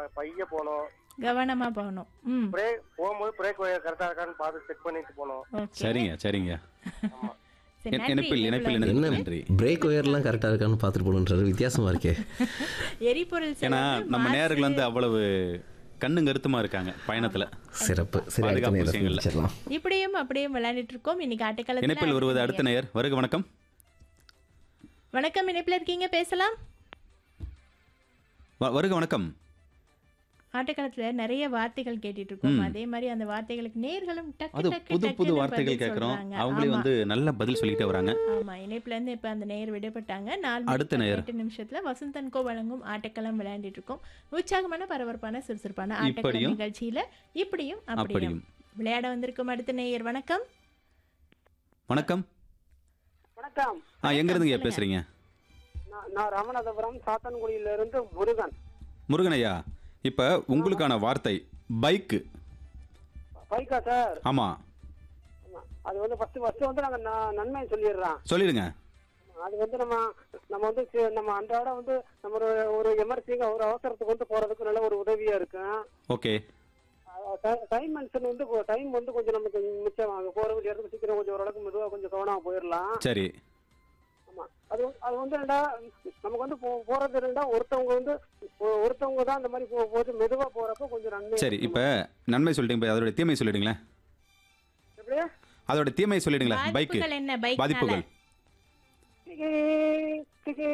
ப- பைய போகணும் கவனமா போகணும் ம் பிரேக் போகும்போது பிரேக் கரெக்டா இருக்கான்னு பார்த்து செக் பண்ணிட்டு போகணும் ஓகே சரிங்க சரிங்க ஆமா சரி, என்- நன்றி, இணைப்பில் இணைப்பில் இணைப்புல இணைந்து என்ன நன்றி பிரேக் ஒயர்லாம் கரெக்டாக இருக்கான்னு பார்த்துட்டு போகணுன்றது வித்தியாசமா இருக்கே எரிபொருள் ஏன்னா செலவு, நம்ம மாசு- நேர்கள் வந்து அவ்வளவு கண்ணு கருத்துமா இருக்காங்க பயணத்துல சிறப்பு சரி அடுத்த பாதுகாப்பு நேரத்தில் விஷயங்கள்ல. வச்சிடலாம் இப்படியும் அப்படியும் விளையாடிட்டு இருக்கோம் இன்னைக்கு ஆட்டக்காலத்துல இணைப்பில் வருவது அடுத்த நேயர் வருக வணக்கம் வணக்கம் இணைப்புல இருக்கீங்க பேசலாம் வ- வருக வணக்கம் ஆட்டக்காலத்துல நிறைய வார்த்தைகள் கேட்டுட்டு இருக்கோம் அதே மாதிரி அந்த வார்த்தைகளுக்கு நேர்களும் டக்கு அது டக்கு புது புது டக்குன்னு வார்த்தைகள் பதில் கேட்குறோம் சொல்றாங்க. அவங்களே ஆமா. வந்து நல்ல பதில் சொல்லிட்டே வராங்க ஆமா இணைப்புல இருந்து இப்ப அந்த நேர் விடப்பட்டாங்க நாலு அடுத்த மணி நேயர். எட்டு நிமிஷத்துல வசந்தன் கோ வழங்கும் ஆட்டக்களம் விளையாண்டிட்டு இருக்கோம் உற்சாகமான பரபரப்பான சுறுசுறுப்பான ஆட்டக்களம் இப்படியும், நிகழ்ச்சியில இப்படியும் அப்படியும் அப்படியும் விளையாட வந்திருக்கும் அடுத்த நேயர் வணக்கம் வணக்கம் வணக்கம் ஆ எங்க இருந்துங்க சொல்லுங்க. பேசுறீங்க நான் நான் ராமநாதபுரம் சாத்தன்குடியில இருந்து முருகன் முருகனையா இப்ப உங்களுக்கான வார்த்தை பைக்கு பைக்கா சார் ஆமா ஆமா. அது வந்து ஃபர்ஸ்ட் ஃபர்ஸ்ட் வந்து நாங்க ந- நன்மை சொல்லிடுறோம் சொல்லிடுங்க அது வந்து நம்ம நம்ம வந்து சி- நம்ம அன்றாட வந்து நம்ம ஒரு ஒரு எமர்ஜென்சிங்க ஒரு அவசரத்துக்கு வந்து போறதுக்கு நல்ல ஒரு உதவியா இருக்கும் ஓகே டைம் மென்ஷன் வந்து டைம் வந்து கொஞ்சம் நமக்கு மிச்சம் ஆகும் போற வேண்டிய இடத்துக்கு சீக்கிரம் கொஞ்சம் ஓரளவுக்கு மெதுவா கொஞ்சம் கவனமா போயிடலாம் சரி ஆமா அது வந்து- அது வந்து என்னடா நமக்கு வந்து போ- போறது என்னடா ஒருத்தவங்க வந்து ஒ- ஒருத்தவங்க தான் அந்த மாதிரி போ- போது மெதுவா போறப்ப கொஞ்சம் நன்மை சரி இப்ப நன்மை சொல்லிட்டீங்க இப்ப அதோட தீமை சொல்லிடுங்களேன் எப்படி அதோட தீமை சொல்லிடுங்களேன் பைக்கு பாதிப்புகள் என்ன பைக் பாதிப்புகள் டிகே, டிகே.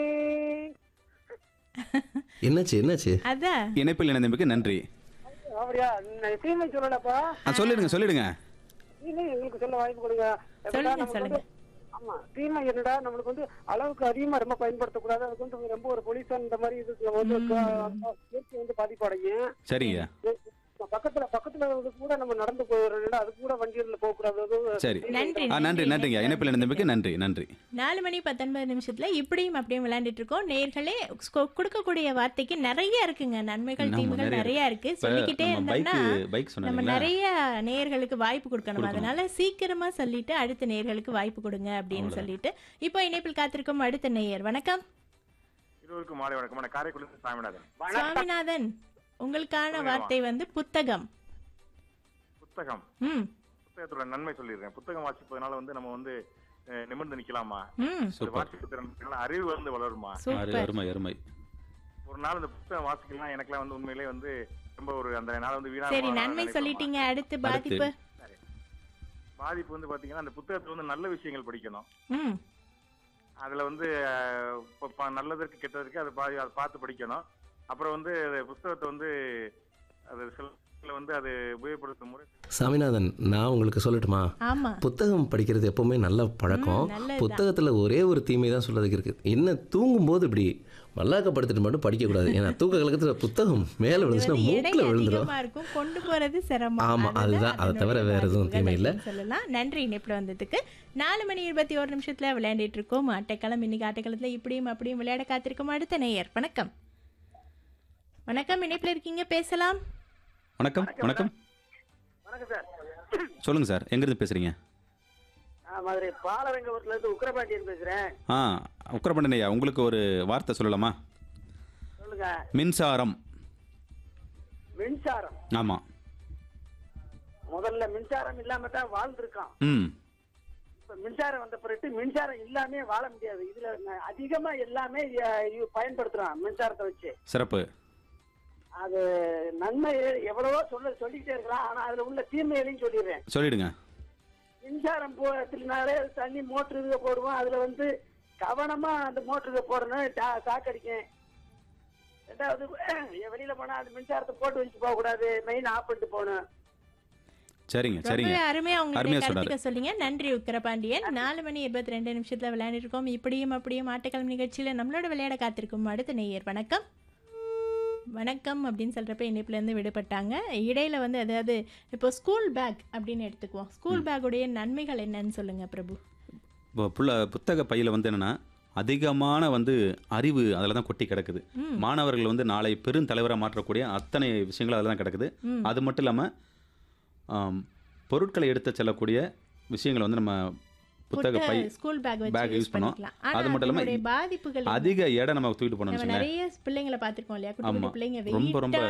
என்னாச்சு என்னாச்சு அதான் இணைப்பில் இணைந்தமைக்கு நன்றி அப்படியா நான் தீமை சொல்லலப்பா ஆ சொல்லிடுங்க சொல்லிடுங்க தீமை எங்களுக்கு சொல்ல வாய்ப்பு கொடுங்க எப்படா சொல்லுங்க நமக்கு சொல்லுங்க வந்து- ஆமா தீமை என்னடா நம்மளுக்கு வந்து அளவுக்கு அதிகமா ரொம்ப பயன்படுத்தக்கூடாது அதுக்கு வந்து ரொம்ப ஒரு பொலியூஷன் இந்த மாதிரி இதுக்கு வந்து க- இயற்கை வந்து பாதிப்படையும் சரிங்க பக்கத்துல பக்கத்துல வந்து கூட நம்ம நடந்து போயிடணும் அது கூட வண்டியில போக கூடாது சரி நன்றி ஆ நன்றி நன்றிங்க இணைப்பில் இணைந்தமைக்கு நன்றி நன்றி நாலு மணி பத்தொன்பது நிமிஷத்துல இப்படியும் அப்படியும் விளையாண்டுட்டு இருக்கோம் நேர்களே ஸ்கொ- கொடுக்கக்கூடிய வார்த்தைக்கு நிறைய இருக்குங்க நன்மைகள் ஆமா, தீமைகள் நிறைய நிறைய இருக்கு இப்ப சொல்லிக்கிட்டே நம்ம இருந்தோம்னா பைக்கு பைக் நம்ம சொன்னீங்களா நிறைய நேர்களுக்கு வாய்ப்பு கொடுக்கணும் கொடுக்கணும். அதனால சீக்கிரமா சொல்லிட்டு அடுத்த நேர்களுக்கு வாய்ப்பு கொடுங்க அப்படின்னு அவ்வளவுதான். சொல்லிட்டு இப்போ இணைப்பில் காத்திருக்கும் அடுத்த நேயர் வணக்கம் இருவருக்கும் மாலை வணக்கம் நான் காரைக்குடி இருந்து சாமிநாதன் சுவாமிநாதன் உங்களுக்கான சொல்லுங்கம்மா. வார்த்தை வந்து புத்தகம் புத்தகம் ம் புத்தகத்தோட நன்மை சொல்லிடுறேன் புத்தகம் வாசிப்பதனால வந்து நம்ம வந்து அஹ், நிமிர்ந்து நிக்கலாமா ம் சூப்பர் வாசிப்பு திறன் அறிவு வந்து வளருமா அரு- சூப்பர் அருமை அருமை ஒரு நாள் இந்த புத்தகம் வாசிக்கலாம் எனக்குலாம் வந்து உண்மையிலேயே வந்து ரொம்ப ஒரு அந்த நாள் வந்து வீணா சரி போகாத நன்மை நினைப்பேம்மா. சொல்லிட்டீங்க அடுத்து பாதிப்பு பாதிப்பு வந்து பாத்தீங்கன்னா அந்த புத்தகத்துல வந்து நல்ல விஷயங்கள் படிக்கணும் ம் அதுல வந்து அஹ், இப்ப ப- நல்லதற்கு கெட்டதற்கு அதை பா- அதை பார்த்து படிக்கணும் அப்புறம் வந்து அது புத்தகத்தை வந்து அது சில வந்து அது உபயோகப்படுத்தும் முறை சாமிநாதன் நான் உங்களுக்கு சொல்லட்டுமா ஆமா புத்தகம் படிக்கிறது எப்பவுமே நல்ல பழக்கம் ம், நல்லதுதான். புத்தகத்தில் ஒரே ஒரு தீமை தான் சொல்றதுக்கு இருக்கு என்ன தூங்கும்போது இப்படி மல்லாக்கப்படுத்திட்டு மட்டும் படிக்கக்கூடாது ஏன்னா தூக்க கலக்கத்தில் புத்தகம் மேலே இது விழுந்துச்சுன்னா வந்து எடை மூக்கில் விழுந்துடும் அதிகமா இருக்கும் கொண்டு போறது சிரமம் ஆமா, அதுதான். அதை தவிர அதனுடைய வேற எதுவும் பாதிப்புகள் தீமை இல்ல. அப்படின்னு சொல்லலாம் நன்றி இணைப்புல வந்ததுக்கு நாலு மணி இருபத்தி ஒரு நிமிஷத்துல விளையாண்டிட்டு இருக்கோம் ஆட்டைக்களம் இன்னைக்கு ஆட்டைக்களத்துல இப்படியும் அப்படியும் விளையாட காத்திருக்கும் அடுத்த நேயர் வணக்கம் வணக்கம் இணைப்புல இருக்கீங்க பேசலாம் வணக்கம் வணக்கம் வணக்கம் சார் சொல்லுங்க சார் எங்கிருந்து பேசுறீங்க நான் மதுரை பாலரங்கபுரத்துல இருந்து உக்கரபாண்டியன் பேசுறேன் ஆ உக்கரப்பண்டனையா உங்களுக்கு ஒரு வார்த்தை சொல்லலாமா சொல்லுங்க மின்சாரம் மின்சாரம் ஆமா முதல்ல மின்சாரம் இல்லாம தான் வாழ்ந்திருக்கான் ம் இப்ப மின்சாரம் வந்த பிறகு மின்சாரம் இல்லாமே வாழ முடியாது இதுல ந- அதிகமா எல்லாமே அஹ், இது பயன்படுத்துறான் மின்சாரத்தை வச்சு சிறப்பு அது நன்மை எவ்வளவோ சொல்ல சொல்லிக்கிட்டே இருக்கலாம் ஆனா அதுல உள்ள தீமைகளையும் சொல்லிடுறேன் சொல்லிடுங்க மின்சாரம் போறதுனாலே தண்ணி மோட்டர் இதுக போடுவோம் அதுல வந்து கவனமா அந்த மோட்டருக்கு போடணும் டா- சாக்கடிக்கும் ரெண்டாவது வெளியில போனா அந்த மின்சாரத்தை போட்டு வச்சு போக கூடாது மெயின் ஆஃப் பண்ணிட்டு போகணும் சரிங்க சரிங்க ரொம்பவே அருமையா உங்களுடைய அருமையா கருத்துக்க சொல்லிங்க நன்றி உக்கரபாண்டியன் நாலு மணி இருபத்தி ரெண்டு நிமிஷத்துல விளையாடிட்டு இருக்கோம் இப்படியும் அப்படியும் ஆட்டக்கிழமை நிகழ்ச்சியில நம்மளோட விளையாட காத்திருக்கும் அடுத்த நேயர் வணக்கம் வணக்கம் அப்படின்னு சொல்றப்ப இணைப்புல இருந்து விடுபட்டாங்க இடையில வந்து அதாவது இப்போ ஸ்கூல் பேக் அப்படின்னு எடுத்துக்குவோம் ஸ்கூல் பேக்குடைய நன்மைகள் என்னன்னு சொல்லுங்க பிரபு இப்போ புள்ள புத்தக பையில் வந்து என்னன்னா அதிகமான வந்து அறிவு அதில் தான் கொட்டி கிடக்குது ம். மாணவர்கள் வந்து நாளை பெரும் தலைவராக மாற்றக்கூடிய அத்தனை விஷயங்கள் அதில் தான் கிடக்குது ம். அது மட்டும் இல்லாமல் பொருட்களை எடுத்து செல்லக்கூடிய விஷயங்களை வந்து நம்ம புத்தக பை ஸ்கூல் பேக் bag வச்சு use யூஸ் பண்ணோம். பண்ணிக்கலாம் அது ஆனா மட்டும் இல்லாம அதனுடைய பாதிப்புகள் என்ன? அதிக எடை நம்ம தூக்கிட்டு போனோம்னு நம்ம வச்சுக்கோங்களேன் நிறைய பிள்ளைங்களை பார்த்திருக்கோம் இல்லையா குட்டி ஆமா. குட்டி பிள்ளைங்க ரொம்ப, ரொம்ப வெயிட்டா